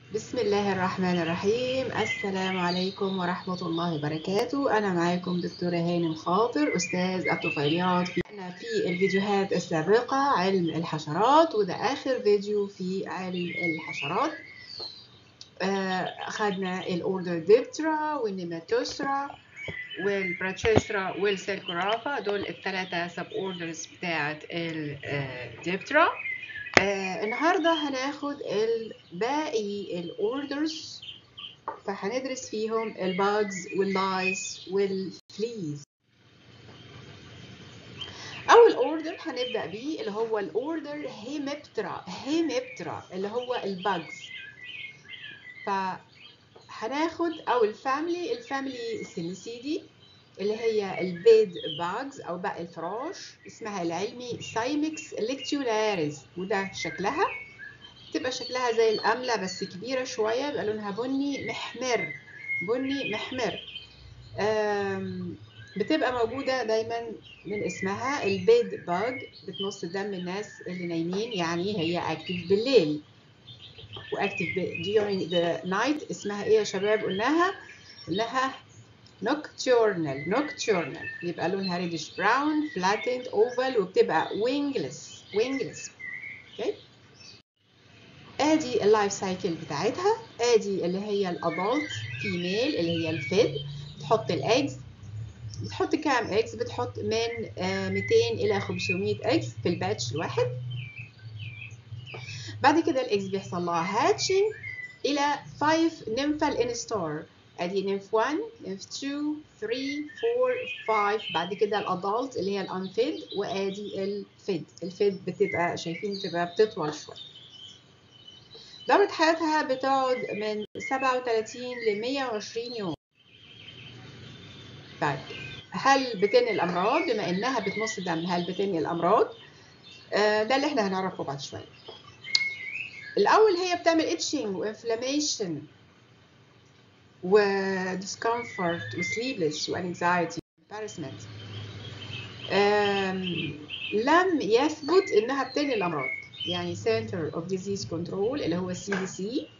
بسم الله الرحمن الرحيم السلام عليكم ورحمة الله وبركاته أنا معاكم دكتورة هانم خاطر أستاذ الطفيليات في أنا في الفيديوهات السابقة علم الحشرات وده آخر فيديو في علم الحشرات آه، أخذنا الأوردر ديبترا والنيماتوسرا والبراتشيسترا والسيلكورافا دول الثلاثة سب أوردرز بتاعت الديبترا آه النهاردة هناخد باقي الاوردرز فهندرس فيهم الباجز واللايس والفليز اول اوردر هنبدا بيه اللي هو الاوردر هيمبترا هيمبترا اللي هو الباجز فهناخد او الفاميلي الفاميلي سيميسيدي اللي هي البيد باجز او باقي الفراش اسمها العلمي سايمكس ليكتيولاريز وده شكلها تبقى شكلها زي الأملة بس كبيرة شوية بيبقى لونها بني محمر بني محمر بتبقى موجودة دايما من اسمها البيد باج بتمص دم الناس اللي نايمين يعني هي اكتف بالليل واكتف during the night اسمها ايه يا شباب قلناها قلناها nocturnal nocturnal يبقى لونها reddish brown flattened oval وبتبقى wingless wingless okay. ادي اللايف سايكل بتاعتها ادي اللي هي الادلت فيميل اللي هي الفيد بتحط الاجز بتحط كام اكس بتحط من 200 الى 500 اكس في الباتش الواحد بعد كده الاكس بيحصل لها هاتشنج الى 5 نيمفال انستار ادي نيمف 1 نيمف 2 3 4 5 بعد كده الادلت اللي هي الانفيد وادي الفيد الفيد بتبقى شايفين بتبقى بتطول شويه دورة حياتها بتقعد من 37 ل 120 يوم طيب هل بتنقل امراض بما انها بتمص دم هل بتنقل امراض آه ده اللي احنا هنعرفه بعد شويه الاول هي بتعمل اتشنج وانفلاميشن وديسكمفورت وسليبلس وانكزايتي embarrassment لم يثبت انها بتنقل الامراض يعني Center of Disease Control اللي هو السي دي سي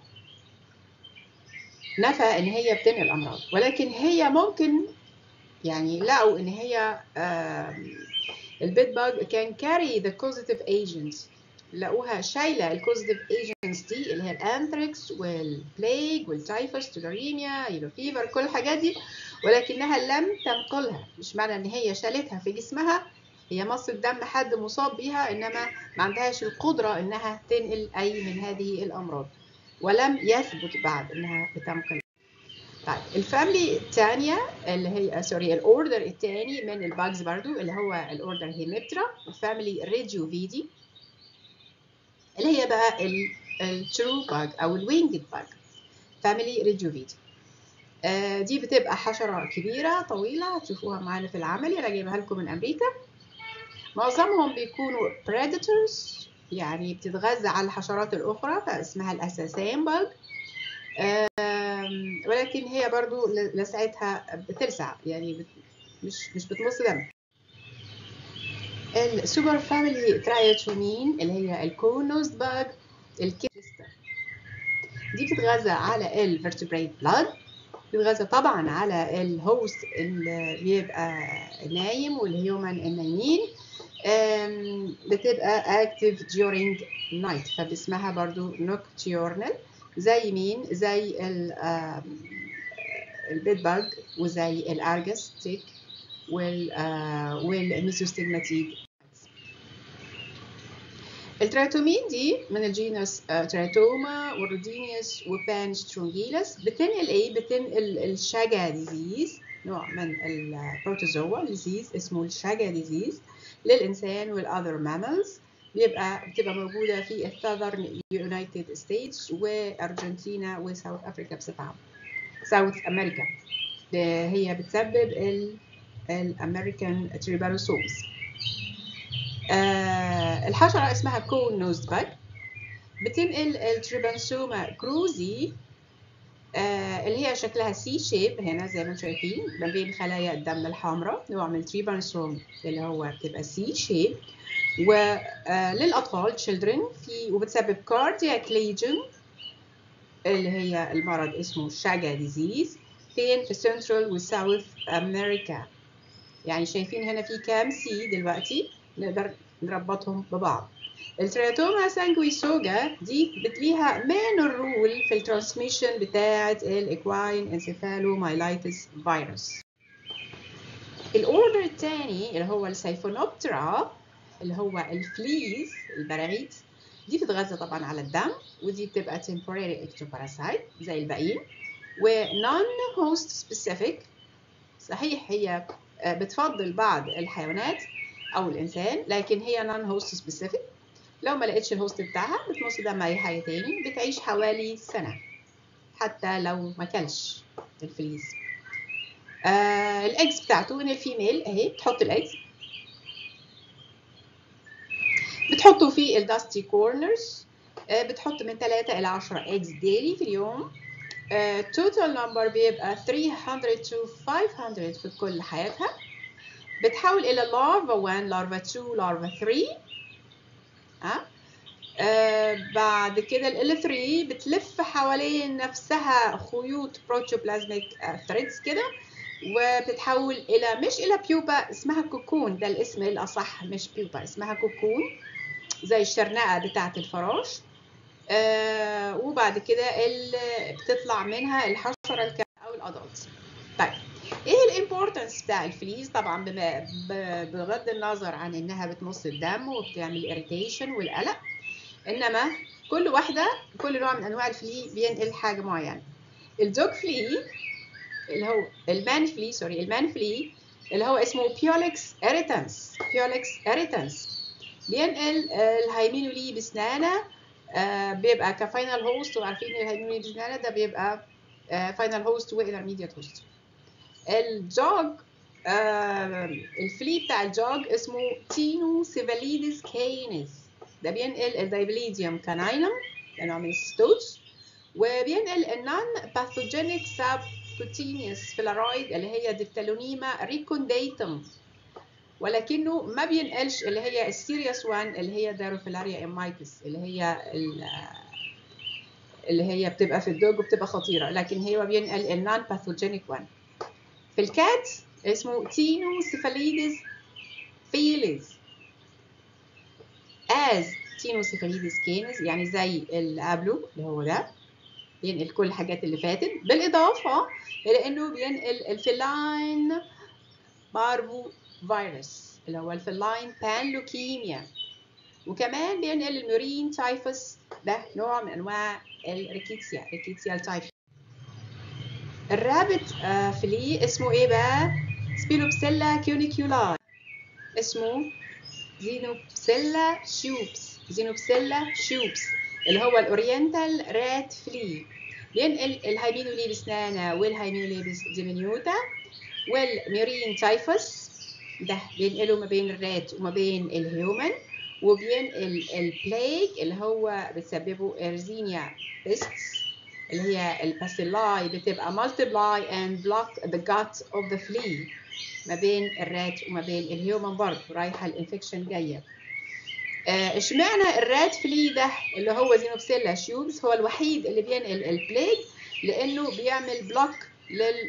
نفى ان هي بتنقل الامراض ولكن هي ممكن يعني لقوا ان هي البيت باج كان carry the causative agents لقوها شايله الكوزيتيف ايجنتس دي اللي هي الانثراكس والبليج والتايفوس تولاريميا يلو فيفر كل الحاجات دي ولكنها لم تنقلها مش معنى ان هي شالتها في جسمها هي مصة دم حد مصاب بيها انما ما عندهاش القدره انها تنقل اي من هذه الامراض ولم يثبت بعد انها بتنقل طيب الفاميلي الثانيه اللي هي سوري الاوردر الثاني من الباجز برضو اللي هو الاوردر هيمبترا الفاميلي ريجيوفيدي اللي هي بقى الترو باج او الوينجد باج فاميلي ريجوفيدي آه دي بتبقى حشره كبيره طويله هتشوفوها معانا في العملي انا جايبها لكم من امريكا معظمهم بيكونوا predators يعني بتتغذى على الحشرات الاخرى فاسمها الاساسين باج ولكن هي برضو لسعتها بتلسع يعني مش مش بتمص دم السوبر فاميلي ترايتومين اللي هي الكونوز باج الكيستر دي بتتغذى على الفرتبريت بلاد بتتغذى طبعا على الهوست اللي بيبقى نايم والهيومن النايمين بتبقى active during night فباسمها برضو nocturnal زي مين زي البيت باج وزي الارجستيك والميسوستجماتيد التراتومين دي من الجينوس تراتوما والرودينيوس وبان سترونجيلس بتنقل ايه بتنقل الشاجا ديزيز نوع من البروتوزوا ديزيز اسمه الشاجا ديزيز للانسان والاذر ماملز بيبقى بتبقى موجوده في الساذرن يونايتد ستيتس وارجنتينا وساوث افريكا بصفه عامه ساوث امريكا هي بتسبب الامريكان تريبانوسومز آه الحشره اسمها كون نوز باج بتنقل التريبانسوما كروزي آه اللي هي شكلها سي شيب هنا زي ما انتم شايفين ما بين خلايا الدم الحمراء نوع من التريبانسوم اللي هو بتبقى سي شيب وللاطفال children في وبتسبب cardiac lesion اللي هي المرض اسمه شاجا ديزيز فين في سنترال وساوث امريكا يعني شايفين هنا في كام سي دلوقتي نقدر نربطهم ببعض الترياتوما سانجويسوجا دي بتليها مانور رول في الترانسميشن بتاعة الاكواين انسيفالومايلايتس فيروس الاوردر الثاني اللي هو السيفونوبترا اللي هو الفليز البراغيث دي بتتغذى طبعا على الدم ودي بتبقى temporary ectoparasite زي الباقيين و non host specific صحيح هي بتفضل بعض الحيوانات او الانسان لكن هي non host specific لو ما لقيتش الهوست بتاعها بتمص دم اي حاجه تاني بتعيش حوالي سنه حتى لو ما كلش الفليز آه الاكس بتاعته هنا الفيميل اهي بتحط الاكس بتحطه في الداستي كورنرز آه بتحط من 3 الى 10 اكس ديلي في اليوم توتال uh, نمبر بيبقى 300 to 500 في كل حياتها بتحول الى لارفا 1 لارفا 2 لارفا 3 ها آه بعد كده ال 3 بتلف حوالين نفسها خيوط بروتوبلازميك ثريدز كده وبتتحول الى مش الى بيوبا اسمها كوكون ده الاسم الاصح مش بيوبا اسمها كوكون زي الشرنقه بتاعه الفراش آه وبعد كده بتطلع منها الحشره الكامله او الادلت طيب ايه الامبورتنس بتاع الفليز طبعا بما بغض النظر عن انها بتمص الدم وبتعمل اريتيشن والقلق انما كل واحده كل نوع من انواع الفلي بينقل حاجه معينه الدوج فلي اللي هو المان فلي سوري المان فلي اللي هو اسمه بيولكس اريتانس بيولكس اريتانس بينقل الهيمينولي بسنانه آه بيبقى كفاينل هوست وعارفين الهيمينولي بسنانه ده بيبقى آه فاينل هوست وانترميديت هوست الجوج آه الفلي بتاع الجوج اسمه تينو سيفاليدس كينس ده بينقل الدايبليديوم كاناينم ده نوع من الستوتش وبينقل النون باثوجينيك ساب كوتينيوس فلارويد اللي هي ديفتالونيما ريكونديتم ولكنه ما بينقلش اللي هي السيريس وان اللي هي داروفيلاريا امايتس اللي هي اللي هي بتبقى في الدوج وبتبقى خطيره لكن هي بينقل النون باثوجينيك وان في الكات اسمه تينو سيفاليدس فيليز از تينو سيفاليدس كينز يعني زي اللي قبله اللي هو ده بينقل كل الحاجات اللي فاتت بالاضافه الى انه بينقل الفيلاين بارفو فيروس اللي هو الفيلاين بان لوكيميا وكمان بينقل المورين تايفوس ده نوع من انواع الريكيتسيا ريكيتسيا التايفوس الرابت آه فلي اسمه ايه بقى سبيلوبسيلا كيونيكيولاي اسمه زينوبسيلا شوبس زينوبسيلا شوبس اللي هو الاورينتال رات فلي بينقل الهايمينوليبس نانا والهايمينوليبس ديمينيوتا والميورين تايفوس ده بينقله ما بين الرات وما بين الهيومن وبينقل البلايج اللي هو بتسببه ارزينيا بيستس اللي هي الباسيلاي بتبقى multiply and block the gut of the flea ما بين الرات وما بين الهيومن برضه رايحه الانفكشن جايه اشمعنى آه الرات فلي ده اللي هو زينوبسيلا شيوبس هو الوحيد اللي بينقل البليج لانه بيعمل بلوك لل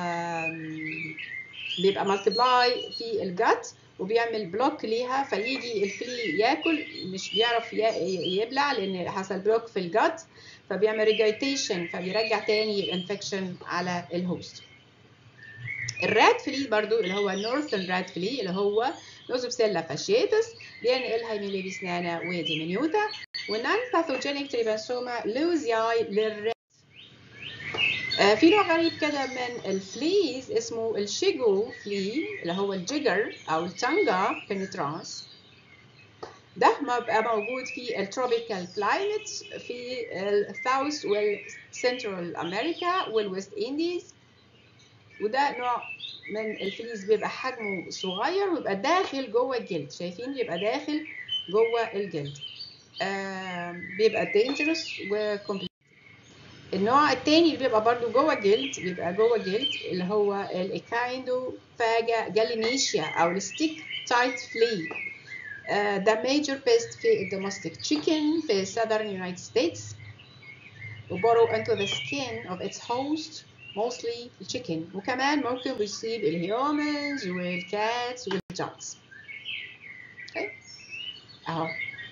بيبقى مالتبلاي في الجت وبيعمل بلوك ليها فيجي الفلي ياكل مش بيعرف يبلع لان حصل بلوك في الجت فبيعمل ريجايتيشن فبيرجع تاني الانفكشن على الهوست الرات فلي برضو اللي هو النورثن رات فلي اللي هو نوزوبسيلا فاشيتس بينقل هايميليبيس نانا وديمينيوتا ونان باثوجينيك تريبانسوما لوزياي للرات آه في نوع غريب كده من الفليز اسمه الشيجو فلي اللي هو الجيجر او التانجا بنترانس ده ما بقى موجود في التروبيكال كلايمت في الساوث والسنترال امريكا والويست انديز وده نوع من الفليز بيبقى حجمه صغير ويبقى داخل جوه الجلد شايفين بيبقى داخل جوه الجلد آه بيبقى dangerous وكومبليت النوع التاني اللي بيبقى برضو جوه الجلد بيبقى جوه الجلد اللي هو الايكايندو فاجا جالينيشيا او الستيك تايت فلي ده ميجر بيست في الدومستيك تشيكن في southern United States وborrow into the skin of its host mostly chicken وكمان ممكن بيصيب الهيومنز والكاتس والجوكس okay. اهو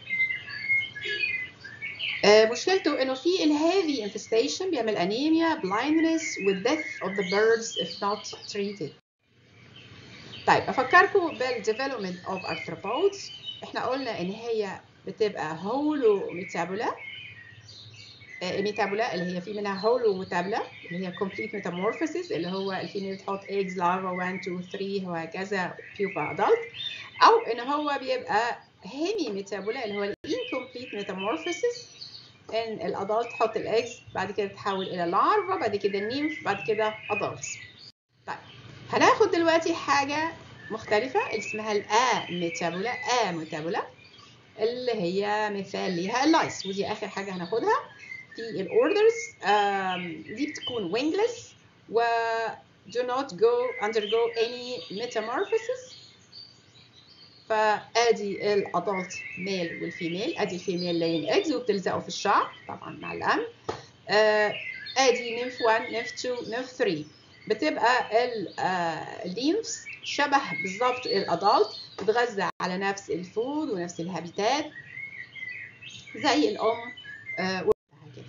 آه مشكلته انه في الهيفي infestation بيعمل انيميا blindness with death of the birds if not treated طيب افكركم بالديفلوبمنت اوف arthropods احنا قلنا ان هي بتبقى هولو ميتابولا ميتابولا اللي هي في منها هولو ميتابولا اللي هي complete metamorphosis اللي هو الفيميل تحط eggs larva 1 2 3 وهكذا pupa adult او ان هو بيبقى هيمي ميتابولا اللي هو incomplete metamorphosis ان الادلت تحط الاكس بعد كده تتحول الى لارفا بعد كده نيمف بعد كده ادلتس طيب هناخد دلوقتي حاجه مختلفه اللي اسمها الآ ميتابولا آ ميتابولا اللي هي مثال ليها اللايس ودي اخر حاجه هناخدها في الاوردرز دي بتكون wingless و do not go undergo any metamorphosis فادي الادلت ميل والفيميل ادي الفيميل لاين اكس وبتلزقه في الشعر طبعا مع الام آه ادي نيمف 1 نيمف 2 نيمف 3 بتبقى الليمفس شبه بالظبط الادلت بتغذى على نفس الفود ونفس الهابيتات زي الام آه كده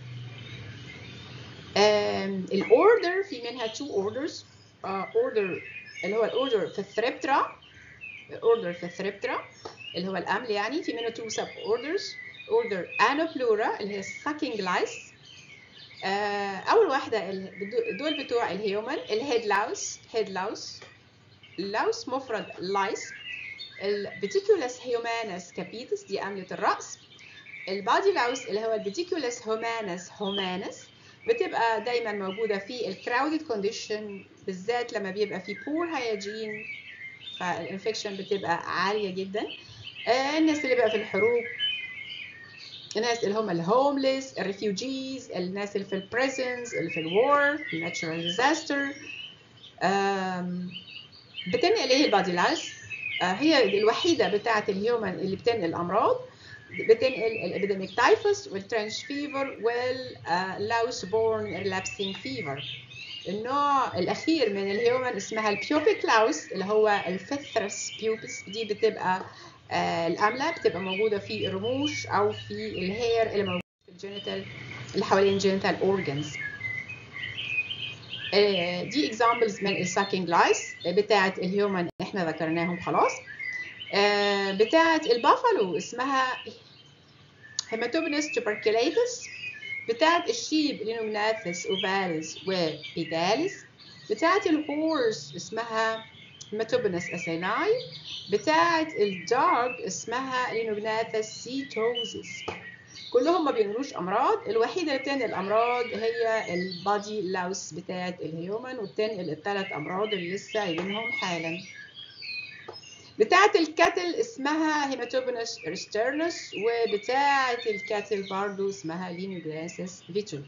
الاوردر في منها تو اوردرز اوردر اللي هو الاوردر في الثريبترا اوردر في الثريبترا اللي هو الامل يعني في منه تو سب اوردرز اوردر انوبلورا اللي هي الساكينج لايس اول واحده دول بتوع الهيومن الهيد لاوس هيد لاوس لاوس مفرد لايس البيتيكولس هيومانس كابيتس دي أملة الرأس البادي لاوس اللي هو البيتيكولس هومانس هومانس بتبقى دايما موجودة في الكراودد كونديشن بالذات لما بيبقى في بور هيجين فالانفكشن بتبقى عالية جدا الناس اللي بقى في الحروب الناس اللي هم الهومليس الريفيوجيز الناس اللي في البريزنز اللي في الوار الناتشورال ديزاستر بتنقل ايه البادي لاس هي الوحيدة بتاعة الهيومن اللي بتنقل الأمراض بتنقل الابيديميك تايفوس والترنش فيفر واللاوس بورن ريلابسينج فيفر النوع الأخير من الهيومن اسمها البيوبيك لاوس اللي هو الفثرس بيوبس دي بتبقى آه الأملة بتبقى موجودة في الرموش أو في الهير اللي موجود في الجينيتال اللي حوالين الجينيتال أورجنز آه دي اكزامبلز من الساكينج لايس بتاعة الهيومن احنا ذكرناهم خلاص آه بتاعة البافالو اسمها هيماتوبنس tuberculosis بتاعة الشيب لينومناثس اوفاليس وبيداليس بتاعة الهورس اسمها هيماتوبنس اسيناي بتاعة الدوج اسمها لينومناثس سيتوزيس كلهم ما بينقلوش امراض الوحيده اللي بتنقل الامراض هي البادي لاوس بتاعه الهيومن وبتنقل الثلاث امراض اللي لسه قايلينهم حالا بتاعه الكاتل اسمها هيماتوبونس ريسترنس وبتاعه الكاتل برضو اسمها لينوجلاسيس فيتول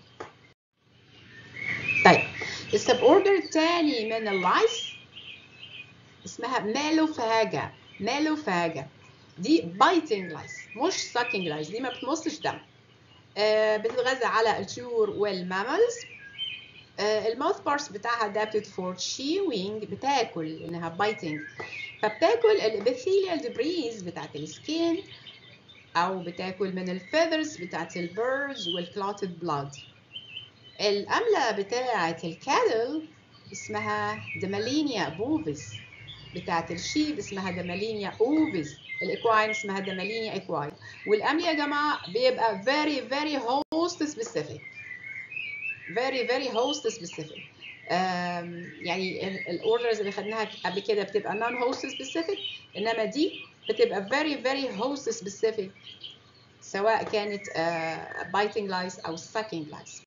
طيب السب اوردر الثاني من اللايس اسمها مالوفاجا مالوفاجا دي بايتنج لايس مش ساكينج لايس دي ما بتمصش دم آه بتتغذى على الطيور والماملز آه الماوث بارس بتاعها adapted for chewing بتاكل انها بايتنج فبتاكل الابيثيليال دبريز بتاعت السكين او بتاكل من الفيذرز بتاعت البيردز والكلوتد بلاد الأملة بتاعت الكاتل اسمها دمالينيا بوفيس بتاعت الشيب اسمها دمالينيا اوفيس الاكواين اسمها دمالينيا اكواين والامل يا جماعه بيبقى very very host specific very very host specific يعني الاوردرز اللي خدناها قبل كده بتبقى non host specific انما دي بتبقى very very host specific سواء كانت biting lice او sucking lice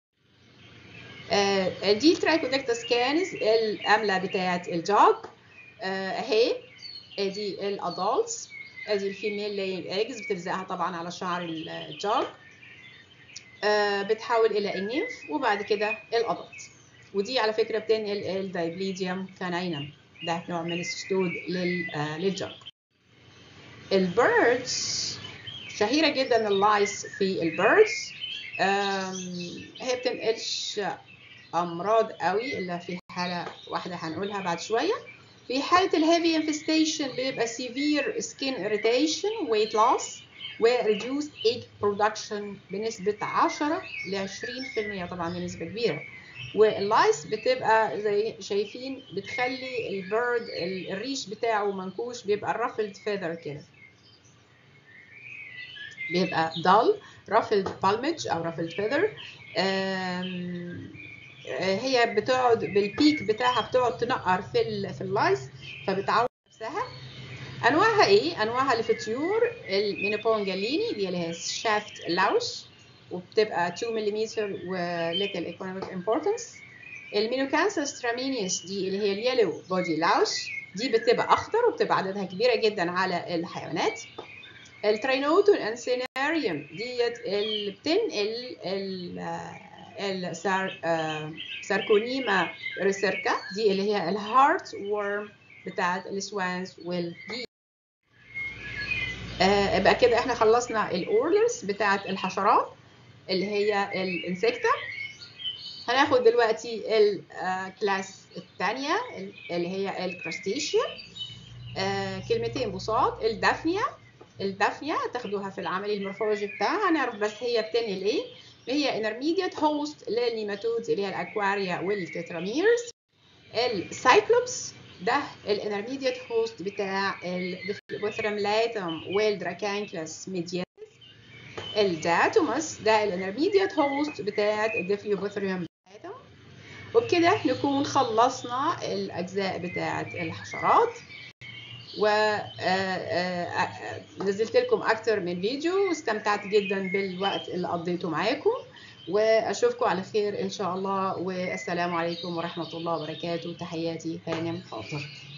دي ترايكودكتس كانز الامله بتاعت الجوج اهي ادي الادلتس ادي الفيميل لاينج ايجز بتلزقها طبعا على شعر الجوج بتحول الى النيمف وبعد كده الادلت ودي على فكره بتنقل الدايبليديوم كانينم ده نوع من السدود للجوج البيردز شهيره جدا اللايس في البيردز هي بتعملش امراض قوي الا في حاله واحده هنقولها بعد شويه في حاله الهيفي انفستيشن بيبقى severe skin irritation weight loss و reduced egg production بنسبة 10 ل 20% طبعا دي نسبة كبيرة واللايس بتبقى زي شايفين بتخلي البيرد الريش بتاعه منكوش بيبقى الرفلد فيذر كده بيبقى dull ruffled plumage او ruffled feather هي بتقعد بالبيك بتاعها بتقعد تنقر في ال في اللايس فبتعود نفسها انواعها ايه انواعها اللي في الطيور المينيبون جاليني دي اللي هي شافت لاوش وبتبقى 2 ملم و little economic importance المينوكانسا سترامينيوس دي اللي هي اليلو بودي لاوش دي بتبقى اخضر وبتبقى عددها كبيره جدا على الحيوانات الترينوتون انسيناريوم ديت اللي بتنقل الساركونيما ريسيركا دي اللي هي الهارت وورم بتاعت السوانز والجي آه يبقى كده احنا خلصنا الاورلرز بتاعت الحشرات اللي هي الانسكتا هناخد دلوقتي الكلاس الثانيه اللي هي الكراستيشيا آه كلمتين بساط الدافنيا الدافنيا تاخدوها في العملي المورفولوجي بتاعها هنعرف بس هي بتنقل ايه هي انترميديت هوست للنيماتودز اللي هي الاكواريا والتتراميرز السايكلوبس ده الانترميديت هوست بتاع الديفلوبوثرم لاتم والدراكانكلس ميدياتس الداتومس ده الانترميديت هوست بتاع الديفلوبوثرم لاتم وبكده نكون خلصنا الاجزاء بتاعه الحشرات ونزلت لكم اكتر من فيديو واستمتعت جدا بالوقت اللي قضيته معاكم واشوفكم على خير ان شاء الله والسلام عليكم ورحمه الله وبركاته تحياتي هانم خاطر